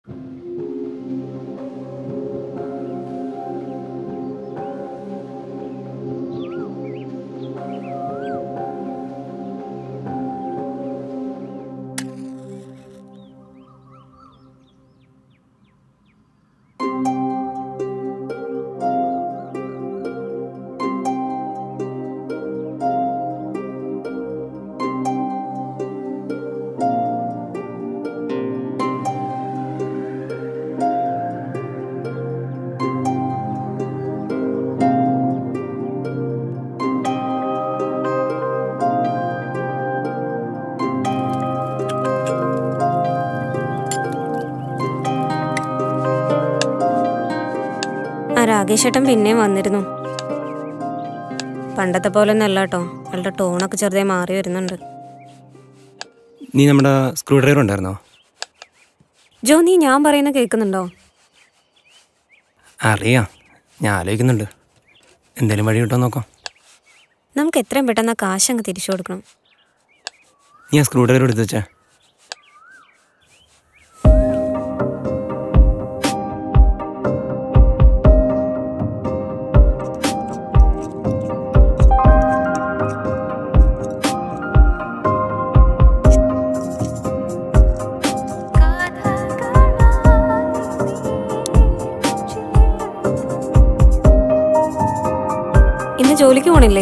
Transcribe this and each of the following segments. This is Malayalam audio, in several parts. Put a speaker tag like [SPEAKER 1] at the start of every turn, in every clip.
[SPEAKER 1] ആ രാകേഷേട്ടൻ പിന്നെയും വന്നിരുന്നു പണ്ടത്തെ പോലെ ഒന്നല്ല കേട്ടോ അയാളുടെ ടോണൊക്കെ ചെറുതായി മാറി വരുന്നുണ്ട്
[SPEAKER 2] നീ നമ്മുടെ സ്ക്രൂ ഡ്രൈവർ ഉണ്ടായിരുന്നോ
[SPEAKER 1] ജോ നീ ഞാൻ പറയുന്ന കേൾക്കുന്നുണ്ടോ
[SPEAKER 2] അറിയാം ഞാൻ ആലോചിക്കുന്നുണ്ട് എന്തേലും വഴി കിട്ടുമോ നോക്കാം
[SPEAKER 1] നമുക്ക് എത്രയും പെട്ടെന്ന് ആ കാശ് അങ്ങ് തിരിച്ചു കൊടുക്കണം
[SPEAKER 2] നീ ആ സ്ക്രൂ ഡ്രൈവർ എടുത്ത് വെച്ചേ
[SPEAKER 1] ഇന്ന് ജോലിക്ക് പോണില്ലേ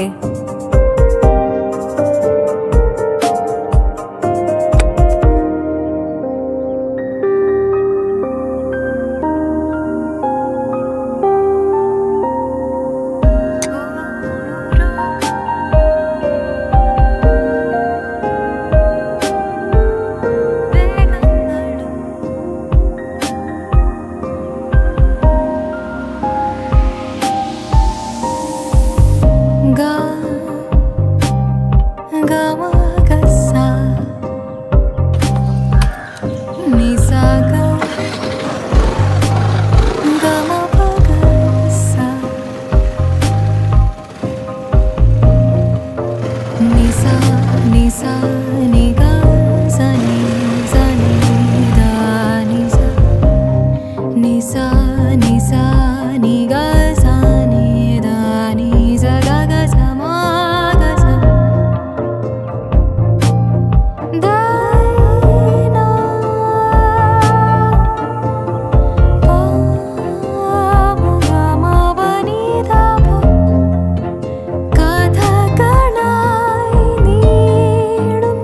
[SPEAKER 3] Nisa, nisa, ni ga sa ni da ni sa ga ga sa ma ga sa. Da na pa mu ga ma ba ni da pa കഥകളായി നീളും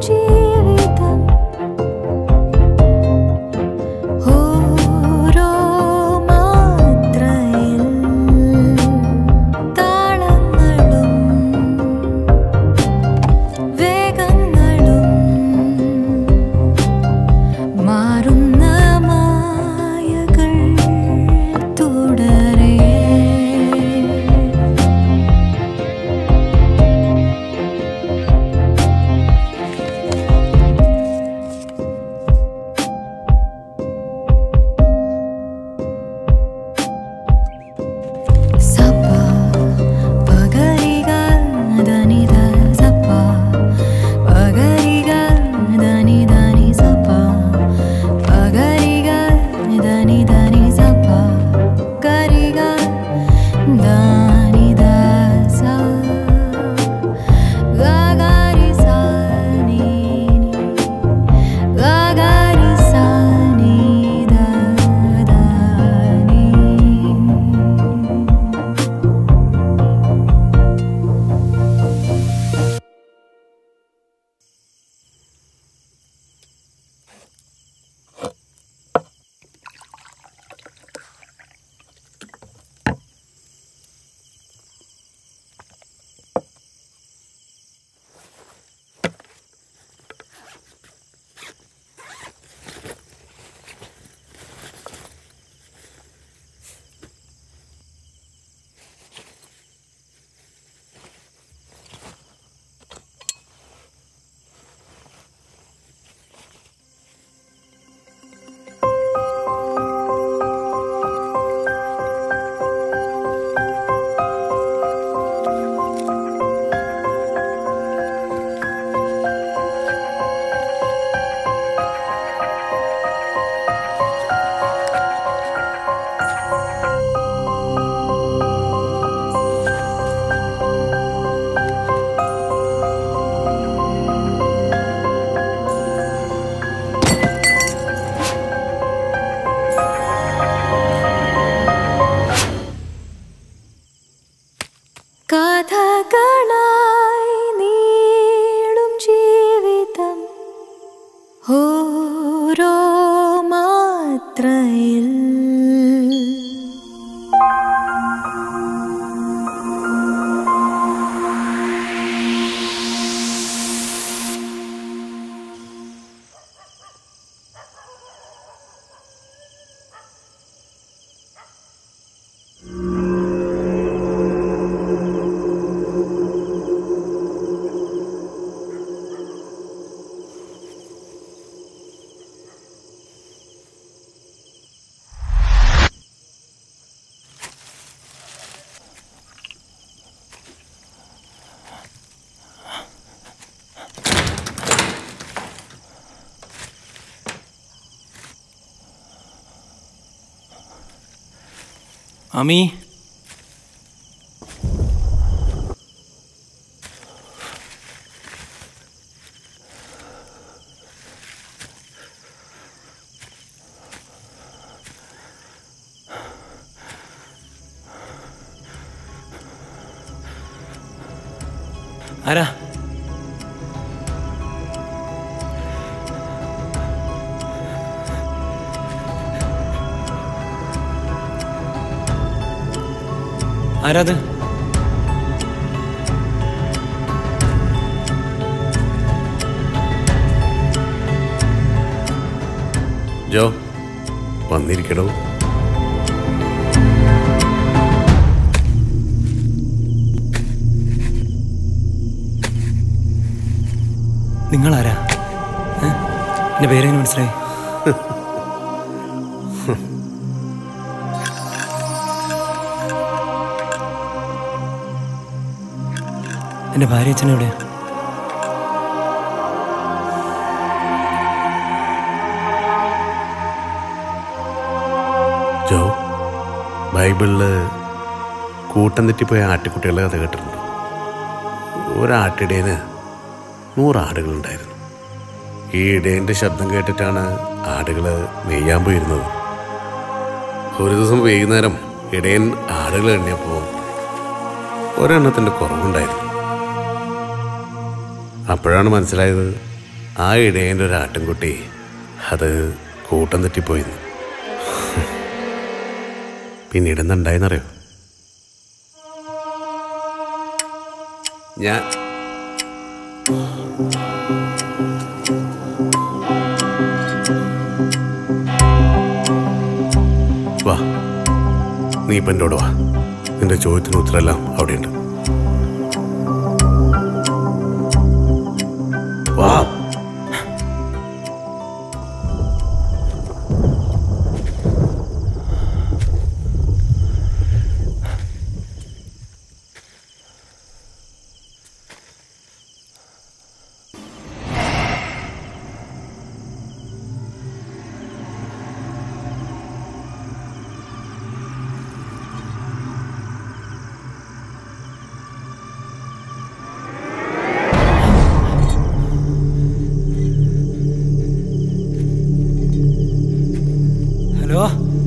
[SPEAKER 2] അമി ആരാ ആരാത്
[SPEAKER 4] ജോ വന്നിരിക്കടോ
[SPEAKER 2] നിങ്ങളാരാ ഏ? എൻ്റെ പേരെങ്ങനെ മനസ്സിലായി എൻ്റെ ഭാര്യ അച്ഛൻ എവിടെയാ
[SPEAKER 4] ജോ ബൈബിളില് കൂട്ടം തെറ്റിപ്പോയ ആട്ടിക്കുട്ടികളുടെ കഥ കേട്ടിട്ടുണ്ട് ഒരാട്ടിടേന് നൂറ് ആടുകളുണ്ടായിരുന്നു ഈ ഇടയൻ്റെ ശബ്ദം കേട്ടിട്ടാണ് ആടുകൾ മെയ്യാൻ പോയിരുന്നത് ഒരു ദിവസം വൈകുന്നേരം ഇടയൻ ആടുകൾ എണ്ണിയപ്പോൾ ഒരെണ്ണത്തിൻ്റെ കുറവുണ്ടായിരുന്നു അപ്പോഴാണ് മനസ്സിലായത് ആ ഇടയൻ്റെ ഒരു ആട്ടിൻകുട്ടി അത് കൂട്ടം തെറ്റിപ്പോയിരുന്നു പിന്നീട് എന്തുണ്ടായെന്നറിയോ ഞാൻ വാ നീ ഇപ്പം എന്നോട് വാ നിന്റെ ചോദ്യത്തിന് ഉത്തരമെല്ലാം അവിടെയുണ്ട് വാ
[SPEAKER 2] ഹലോ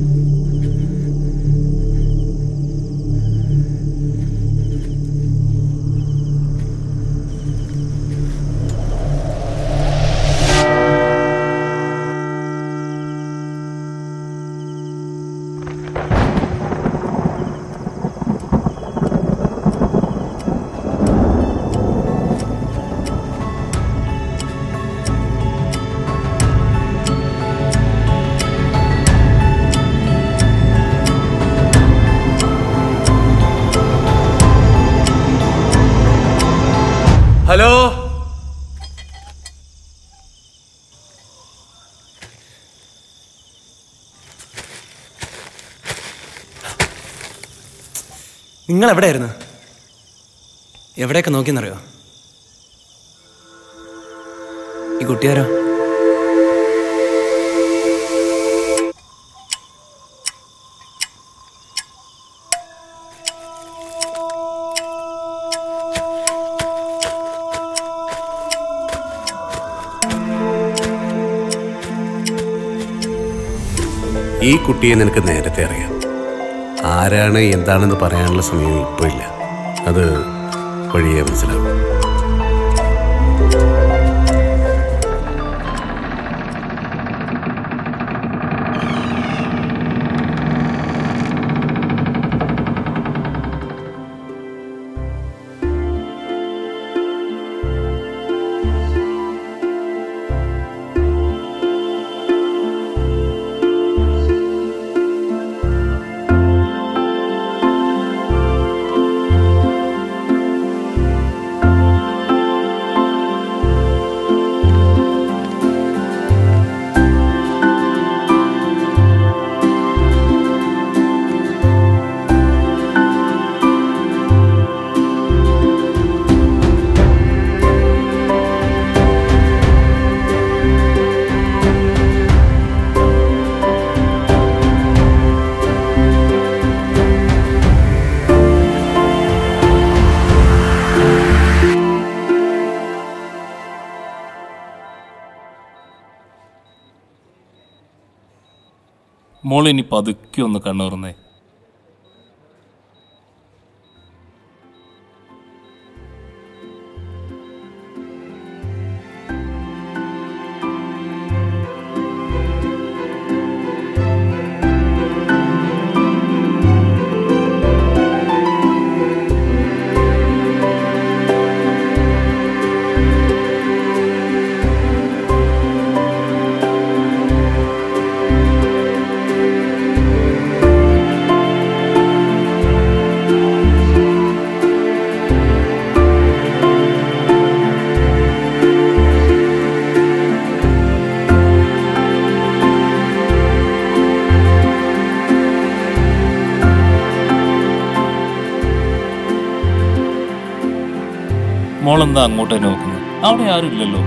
[SPEAKER 2] ഹലോ നിങ്ങൾ എവിടെയായിരുന്നു എവിടെയൊക്കെ നോക്കിയെന്നറിയോ ഈ കുട്ടിയാരോ
[SPEAKER 4] ഈ കുട്ടിയെ നിനക്ക് നേരത്തെ അറിയാം ആരാണ് എന്താണെന്ന് പറയാനുള്ള സമയം ഇപ്പോൾ ഇല്ല അത് വഴിയെ മനസ്സിലാവും
[SPEAKER 5] മോൾ ഇനി പതുക്കെ ഒന്ന് കണ്ണൂർന്നേ മോളെന്താ അങ്ങോട്ടേ നോക്കുന്നത് അവിടെ ആരും ഇല്ലല്ലോ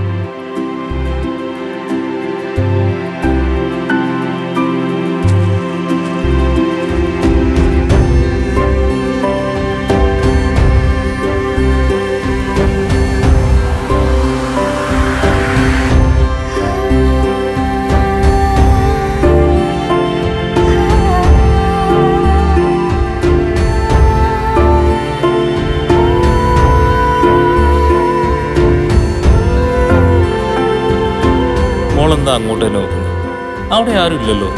[SPEAKER 5] മോളെന്താ അങ്ങോട്ടേ നോക്കുന്നത് അവിടെ ആരും ഇല്ലല്ലോ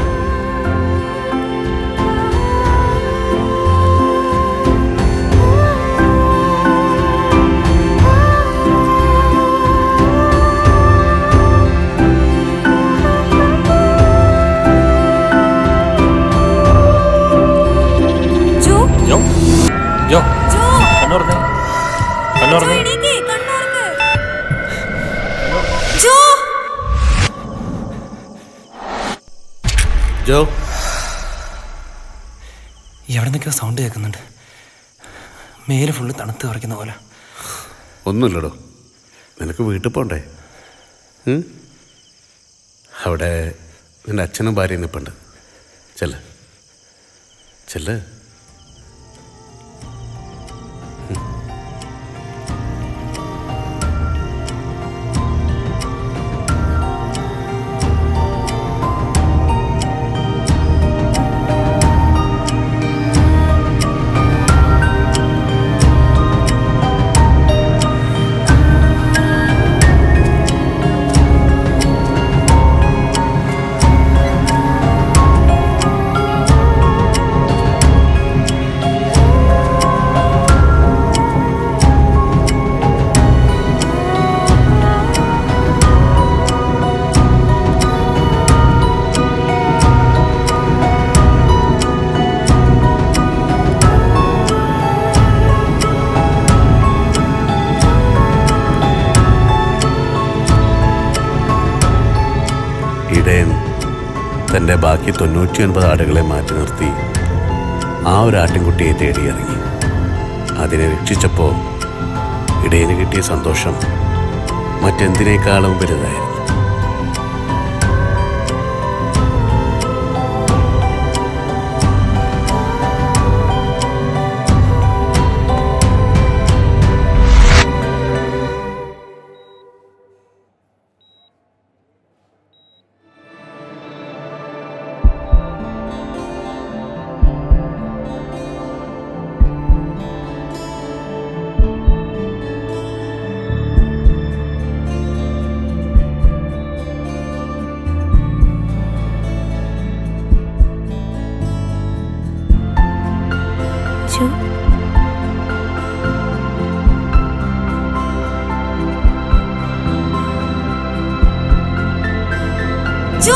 [SPEAKER 1] ജോ
[SPEAKER 5] ജോ ജോ
[SPEAKER 1] ജോ
[SPEAKER 5] കണ്ണുറന്നേ
[SPEAKER 1] ജോ,
[SPEAKER 5] കണ്ണുറന്നേ
[SPEAKER 1] എണീക്ക്, കണ്ണുറക്ക്. ജോ
[SPEAKER 4] ജോ
[SPEAKER 2] എവിടെ നിന്നൊക്കെയോ സൗണ്ട് കേൾക്കുന്നുണ്ട് മേല് ഫുള്ള് തണുത്ത് കുറയ്ക്കുന്ന പോലെ
[SPEAKER 4] ഒന്നുമില്ലടോ നിനക്ക് വീട്ടിൽ പോണ്ടേ ഉം? അവിടെ നിന്റെ അച്ഛനും ഭാര്യയും നിൽപ്പുണ്ട് ചെല്ല് ചെല്ല് ഇടയൻ തൻ്റെ ബാക്കി തൊണ്ണൂറ്റിയൊൻപത് ആടുകളെ മാറ്റി നിർത്തി ആ ഒരു ആട്ടിൻകുട്ടിയെ തേടി ഇറങ്ങി അതിനെ രക്ഷിച്ചപ്പോൾ ഇടയന് കിട്ടിയ സന്തോഷം മറ്റെന്തിനേക്കാളും വലുതായിരുന്നു
[SPEAKER 1] ജോ ജോ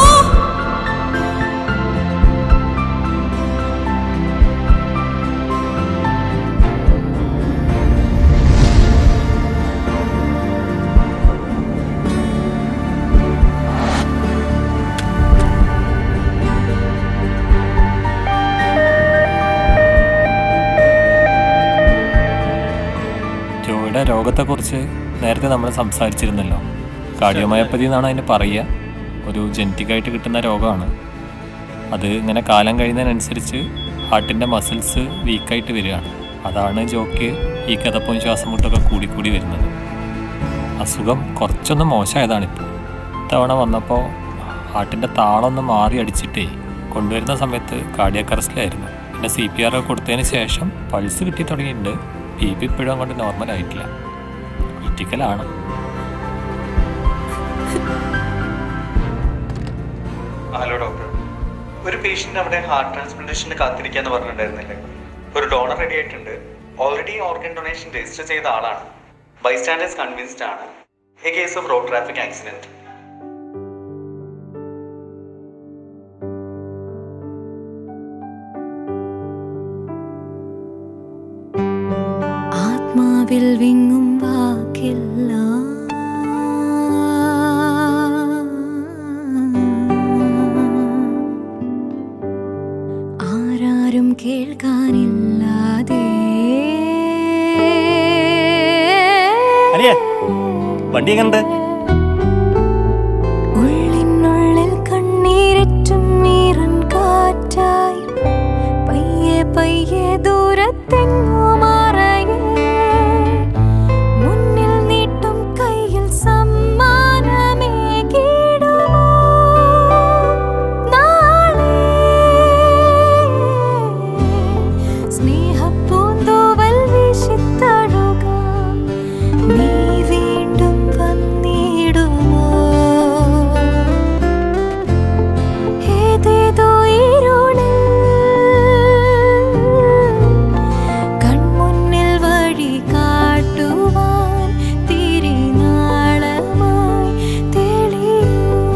[SPEAKER 5] ജോയുടെ രോഗത്തെക്കുറിച്ച് നേരത്തെ നമ്മൾ സംസാരിച്ചിരുന്നല്ലോ കാർഡിയോമയോപ്പതി എന്നാണ് അതിന് പറയുക ഒരു ജനറ്റിക്കായിട്ട് കിട്ടുന്ന രോഗമാണ് അത് ഇങ്ങനെ കാലം കഴിയുന്നതിനനുസരിച്ച് ഹാർട്ടിൻ്റെ മസിൽസ് വീക്കായിട്ട് വരികയാണ് അതാണ് ജോക്ക് ഈ കിതപ്പും ശ്വാസം മുട്ടൊക്കെ കൂടിക്കൂടി വരുന്നത് അസുഖം കുറച്ചൊന്ന് മോശമായതാണിപ്പോൾ ഇത്തവണ വന്നപ്പോൾ ഹാർട്ടിൻ്റെ താളമൊന്ന് മാറി അടിച്ചിട്ടേ കൊണ്ടുവരുന്ന സമയത്ത് കാർഡിയാക് അറസ്റ്റിലായിരുന്നു പിന്നെ സി പി ആർ കൊടുത്തതിന് ശേഷം പൾസ് കിട്ടി തുടങ്ങിയിട്ടുണ്ട് ബി പി ഇപ്പോഴും അങ്ങോട്ട് നോർമൽ ആയിട്ടില്ല ക്രിറ്റിക്കലാണ്
[SPEAKER 6] ഹലോ ഡോക്ടർ ഒരു പേഷ്യന്റ് അവിടെ ഹാർട്ട് ട്രാൻസ്പ്ലാന്റേഷന് കാത്തിരിക്കാന്ന് പറഞ്ഞിട്ടുണ്ടായിരുന്നില്ലേ ഒരു ഡോണർ റെഡി ആയിട്ടുണ്ട് ഓൾറെഡി ഓർഗൻ ഡൊണേഷൻ രജിസ്റ്റർ ചെയ്ത ആളാണ് ബൈസ്റ്റാൻഡേഴ്സ് കൺവിൻസ്ഡ് ആണ് a case of road traffic accident
[SPEAKER 3] ആത്മാവിൽ വിങ്ങും വാക്കില്ല ആരാരും കേൾക്കാനില്ലാതെ
[SPEAKER 2] അനിയേ വണ്ടി എങ്ങനെ
[SPEAKER 3] ഉള്ളിനുള്ളിൽ കണ്ണീരറ്റും നീറൻ കാറ്റായി പയ്യെ പയ്യെ ദൂരത്തെങ്ങോ മറയേ മുന്നിൽ നീട്ടും കയ്യിൽ സമ്മാനമേകിടുമോ നാളെ സ്നേഹപ്പൂന്തൂവൽ വീശിത്തഴുകാം നീ വീണ്ടും വന്നിടുമോ ഏതേതോ ഇരുളിൽ കൺമുന്നിൽ വഴി കാട്ടുവാൻ തിരിനാളമായി തെളിയൂ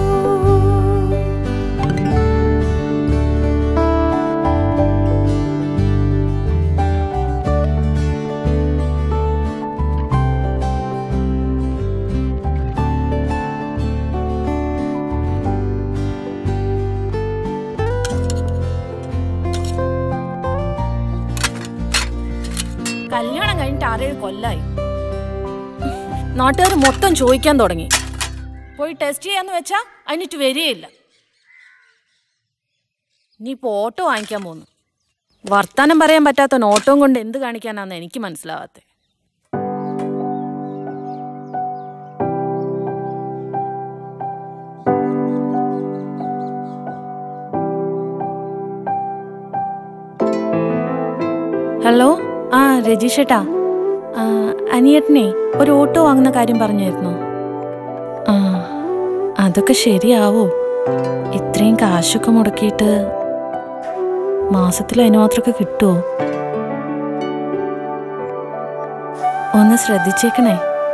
[SPEAKER 7] കല്യാണം കഴിഞ്ഞിട്ട് ആറേഴ് കൊല്ലായി നാട്ടുകാർ മൊത്തം ചോദിക്കാൻ തുടങ്ങി പോയി ടെസ്റ്റ് ചെയ്യാന്ന് വെച്ചാ അതിനിട്ട് വരികയില്ല നീ ഇപ്പോൾ ഓട്ടോ വാങ്ങിക്കാൻ പോന്നു വർത്താനം പറയാൻ പറ്റാത്ത ഓട്ടവും കൊണ്ട് എന്ത് കാണിക്കാനാന്ന് എനിക്ക് മനസ്സിലാവാത്തെ ഹലോ ആ രജീഷേട്ടാ ആ, അനിയേട്ടനെ ഒരു ഓട്ടോ വാങ്ങുന്ന കാര്യം പറഞ്ഞായിരുന്നു ആ അതൊക്കെ ശരിയാവോ ഇത്രയും കാശൊക്കെ മുടക്കിയിട്ട് മാസത്തിൽ അതിന് മാത്രമൊക്കെ കിട്ടുമോ ഒന്ന് ശ്രദ്ധിച്ചേക്കണേ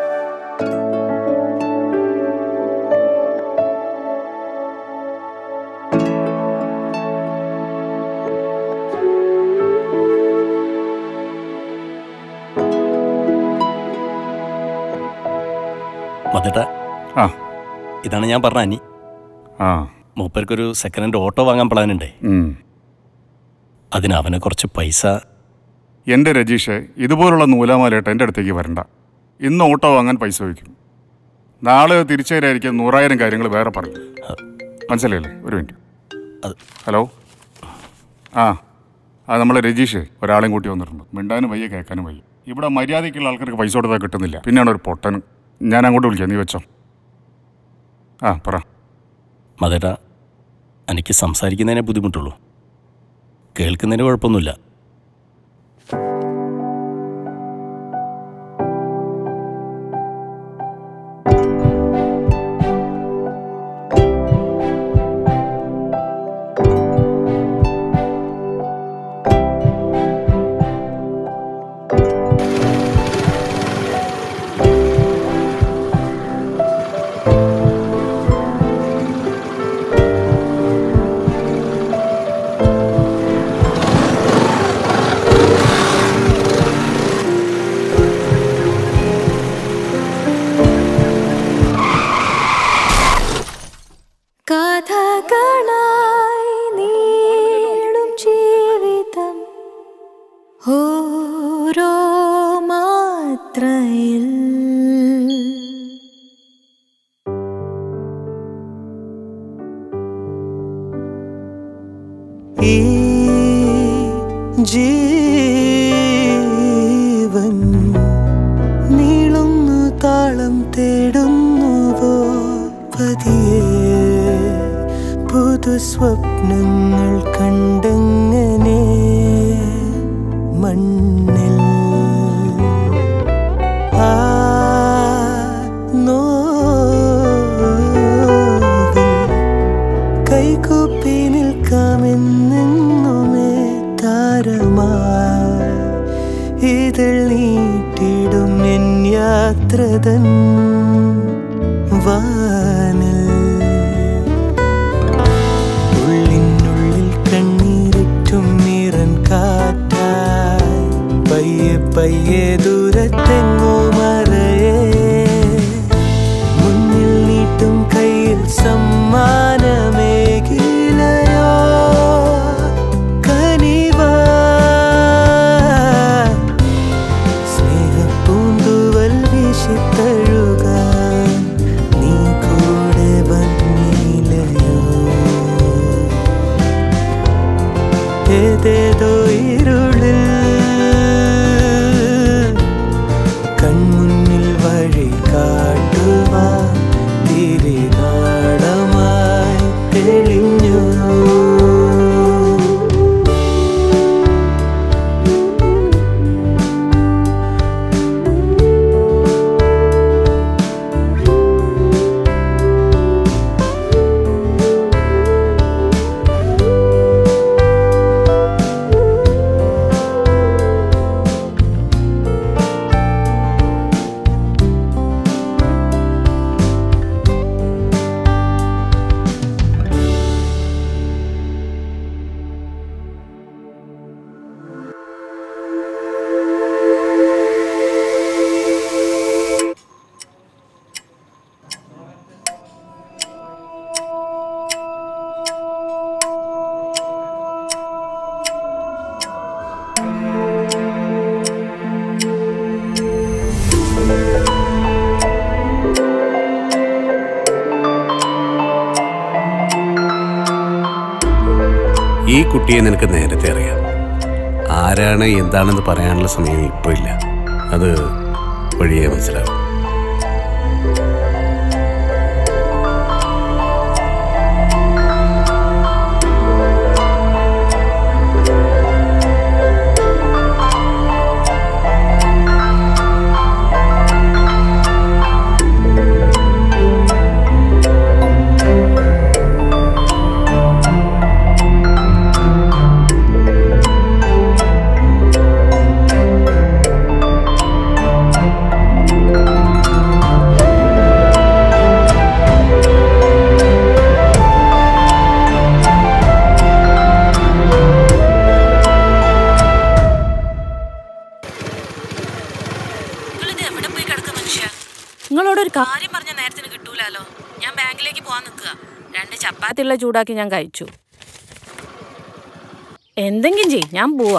[SPEAKER 2] മതേട്ടാ
[SPEAKER 8] ആ
[SPEAKER 2] ഇതാണ് ഞാൻ പറഞ്ഞ അനി
[SPEAKER 8] ആ
[SPEAKER 2] മൂപ്പർക്കൊരു സെക്കൻഡ് ഹാൻഡ് ഓട്ടോ വാങ്ങാൻ പ്ലാൻ ഉണ്ടേ
[SPEAKER 8] ഉം.
[SPEAKER 2] അതിന് അവന് കുറച്ച് പൈസ
[SPEAKER 8] എൻ്റെ രജീഷ് ഇതുപോലുള്ള നൂലാമാലയിട്ട് എൻ്റെ അടുത്തേക്ക് വരണ്ട ഇന്ന് ഓട്ടോ വാങ്ങാൻ പൈസ വയ്ക്കും നാളെ തിരിച്ചു തരായിരിക്കും നൂറായിരം കാര്യങ്ങൾ വേറെ പറയും മനസ്സിലായില്ലേ ഒരു മിനിറ്റ്
[SPEAKER 2] അത്
[SPEAKER 8] ഹലോ ആ ആ നമ്മളെ രജീഷ് ഒരാളെയും കൂട്ടി വന്നിട്ടുണ്ട് മിണ്ടാനും വയ്യ കേൾക്കാനും വയ്യ ഇവിടെ മര്യാദയ്ക്കുള്ള ആൾക്കാർക്ക് പൈസ കൊടുത്താൽ കിട്ടുന്നില്ല പിന്നെയാണ് ഒരു പൊട്ടന് ഞാൻ അങ്ങോട്ട് വിളിക്കാം നീ വെച്ചോ ആ പറ
[SPEAKER 2] മതേട്ടാ എനിക്ക് സംസാരിക്കുന്നതിനെ ബുദ്ധിമുട്ടുള്ളൂ കേൾക്കുന്നതിന് കുഴപ്പമൊന്നുമില്ല
[SPEAKER 3] കഥകളായി നീളും ജീവിതം ഓരോ മാത്രയിൽ
[SPEAKER 9] ഈ ജീവൻ നീളുന്നു താളം തേടുന്നുവോ പതിയെ പുതുമയായി സ്വപ്നങ്ങൾ കണ്ടെങ്ങനെ മണ്ണിൽ ആ നോവിൽ കൈകൂപ്പി നിൽക്കാമെന്നെന്നുമേ താരമായി ഇതിൽ നീട്ടിടും എൻ യാത്രതൻ വാനിൽ ഉള്ളിനുള്ളിൽ കണ്ണീരിറ്റും നിറൻ കാറ്റായി പയ്യെ പയ്യെ ദൂരത്തെങ്ങോ മറയേ മുന്നിൽ നീട്ടും കയ്യിൽ സമ്മാനമേകിലയോ കനിവാ സ്നേഹപ്പൂന്തുവൽ വീശിത്തഴുകാൻ നീ കൂടെ വന്നില്ലയോ ഏതേതോ ഇരുളിൽ കൺമുന്നിൽ വഴി കാട്ടുവാൻ തിരിനാടമായി തെളിഞ്ഞു
[SPEAKER 4] ഈ കുട്ടിയെ നിനക്ക് നേരത്തെ അറിയാം ആരാണ് എന്താണെന്ന് പറയാനുള്ള സമയം ഇപ്പോൾ ഇല്ല അത് വഴിയേ മനസ്സിലാവും
[SPEAKER 7] നിങ്ങളിത് എവിടെ പോയി കിടക്കുക മനുഷ്യ നിങ്ങളോട് ഒരു കാര്യം പറഞ്ഞ നേരത്തിന് കിട്ടൂലല്ലോ ഞാൻ ബാങ്കിലേക്ക് പോവാൻ നിൽക്കുക രണ്ട് ചപ്പാത്തിയുള്ള ചൂടാക്കി ഞാൻ കഴിച്ചു എന്തെങ്കിലും ചെയ് ഞാൻ പോവാ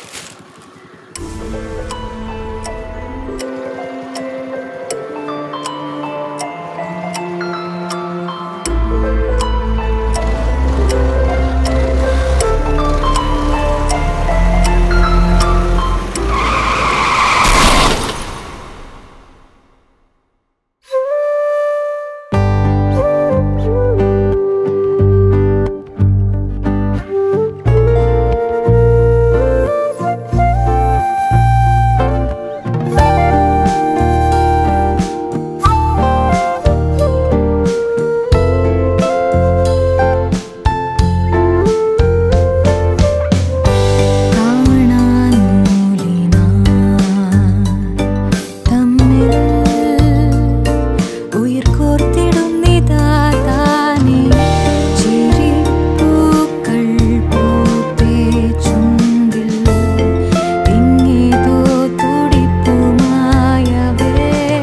[SPEAKER 3] ഉയിർ കോർത്തിടുന്നിതാ താനേ ചിരിപ്പൂക്കൾ പൂത്തേ ചുണ്ടിൽ ഇങ്ങേതോ തുടിപ്പുമായവേ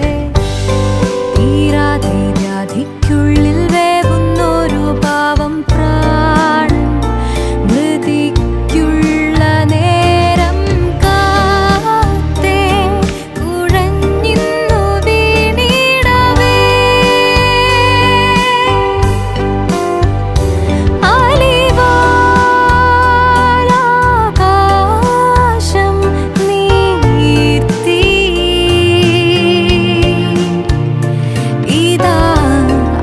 [SPEAKER 3] തീരാതെ വ്യാധിക്കുള്ളിൽ വേവുന്നൊരു പാവം പ്രാണൻ മൃതിക്കുള്ള നേരം കാത്തേ കുഴഞ്ഞിന്നു വീണിടവേ ആലിവാലാകാശം നീർത്തി ഇതാ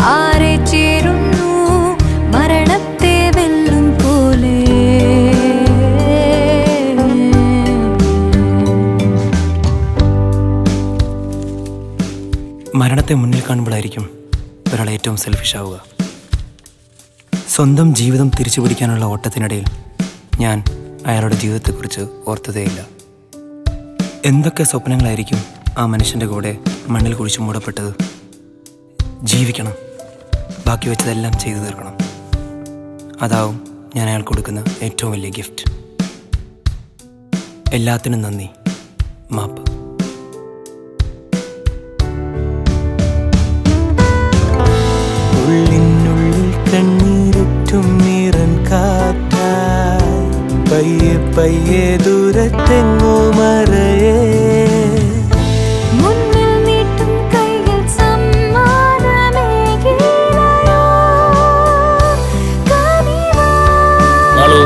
[SPEAKER 2] സ്വപ്നങ്ങളായിരിക്കും ഒരാൾ ഏറ്റവും സെൽഫിഷ് ആവുക സ്വന്തം ജീവിതം തിരിച്ചു പിടിക്കാനുള്ള ഓട്ടത്തിനിടയിൽ ഞാൻ അയാളുടെ ജീവിതത്തെക്കുറിച്ച് ഓർത്തതേയില്ല എന്തൊക്കെ സ്വപ്നങ്ങളായിരിക്കും ആ മനുഷ്യൻ്റെ കൂടെ മണ്ണിൽ കുഴിച്ചു മൂടപ്പെട്ടത് ജീവിക്കണം ബാക്കി വെച്ചതെല്ലാം ചെയ്തു തീർക്കണം അതാവും ഞാൻ അയാൾക്ക് കൊടുക്കുന്ന ഏറ്റവും വലിയ ഗിഫ്റ്റ് എല്ലാത്തിനും നന്ദി മാപ്പ്
[SPEAKER 9] ഉള്ളിനുള്ളിൽ കണ്ണീരറ്റും നീറൻ കാറ്റായി പയ്യെ പയ്യെ ദൂരത്തെങ്ങോ മറയേ
[SPEAKER 3] മുന്നിൽ നീട്ടും കൈകൾ സമ്മാനമേകിലയോ കനിവാ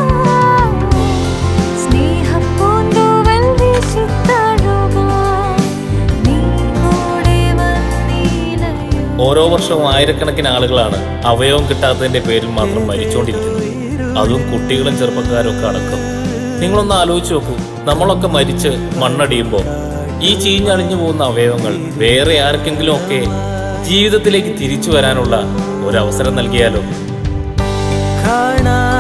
[SPEAKER 3] സ്നേഹപ്പൂന്തൂവൽ വീശിത്തഴുകാൻ നീ കൂടെ വന്നിലയോ
[SPEAKER 5] ഓരോ വർഷവും ആയിരക്കണക്കിന് ആളുകളാണ് അവയവം കിട്ടാത്തതിന്റെ പേരിൽ മാത്രം മരിച്ചുകൊണ്ടിരിക്കുന്നത് അതും കുട്ടികളും ചെറുപ്പക്കാരും ഒക്കെ അടക്കം നിങ്ങളൊന്ന് ആലോചിച്ച് നോക്കൂ നമ്മളൊക്കെ മരിച്ച് മണ്ണടിയുമ്പോൾ ഈ ചീഞ്ഞളിഞ്ഞു പോകുന്ന അവയവങ്ങൾ വേറെ ആർക്കെങ്കിലും ഒക്കെ ജീവിതത്തിലേക്ക് തിരിച്ചു വരാനുള്ള ഒരു അവസരം നൽകിയാലോ
[SPEAKER 9] കാണാ